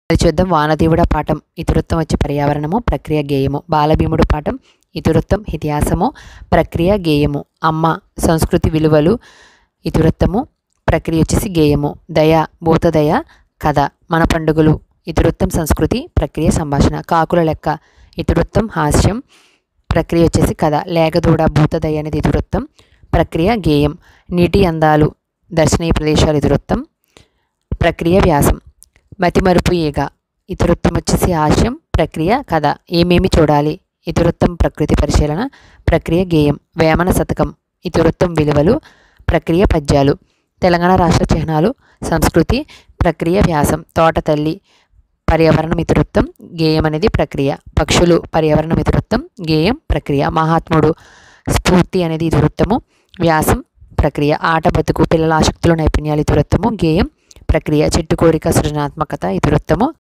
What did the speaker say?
మరి చూద్దాం వానదేవుడ పాఠం ఇతివృత్తం వచ్చి పర్యావరణము ప్రక్రియ గేయము బాలభీముడు పాఠం ఇతివృత్తం ఇతిహాసము ప్రక్రియ గేయము అమ్మ సంస్కృతి విలువలు ఇతివృత్తము ప్రక్రియ వచ్చేసి గేయము దయ భూతదయ కథ మన పండుగలు ఇతివృత్తం సంస్కృతి ప్రక్రియ సంభాషణ కాకుల లెక్క ఇతివృత్తం హాస్యం ప్రక్రియ వచ్చేసి కథ లేగదూడ భూతదయ అనేది ఇతివృత్తం ప్రక్రియ గేయం నీటి అందాలు దర్శనీయ ప్రదేశాలు ఇతివృత్తం ప్రక్రియ వ్యాసం మతిమరుపు ఈగ ఇతివృత్తం వచ్చేసి హాస్యం ప్రక్రియ కథ ఏమేమి చూడాలి ఇతివృత్తం ప్రకృతి పరిశీలన ప్రక్రియ గేయం వేమన శతకం ఇతివృత్తం విలువలు ప్రక్రియ పద్యాలు తెలంగాణ రాష్ట్ర చిహ్నాలు సంస్కృతి ప్రక్రియ వ్యాసం తోట తల్లి పర్యావరణం ఇతివృత్తం గేయం అనేది ప్రక్రియ పక్షులు పర్యావరణం ఇతివృత్తం గేయం ప్రక్రియ మహాత్ముడు స్ఫూర్తి అనేది ఇతివృత్తము వ్యాసం ప్రక్రియ ఆట బతుకు పిల్లల ఆసక్తులు నైపుణ్యాలు ఇతివృత్తము గేయం ప్రక్రియ చెట్టు కోరిక సృజనాత్మకత ఇతివృత్తము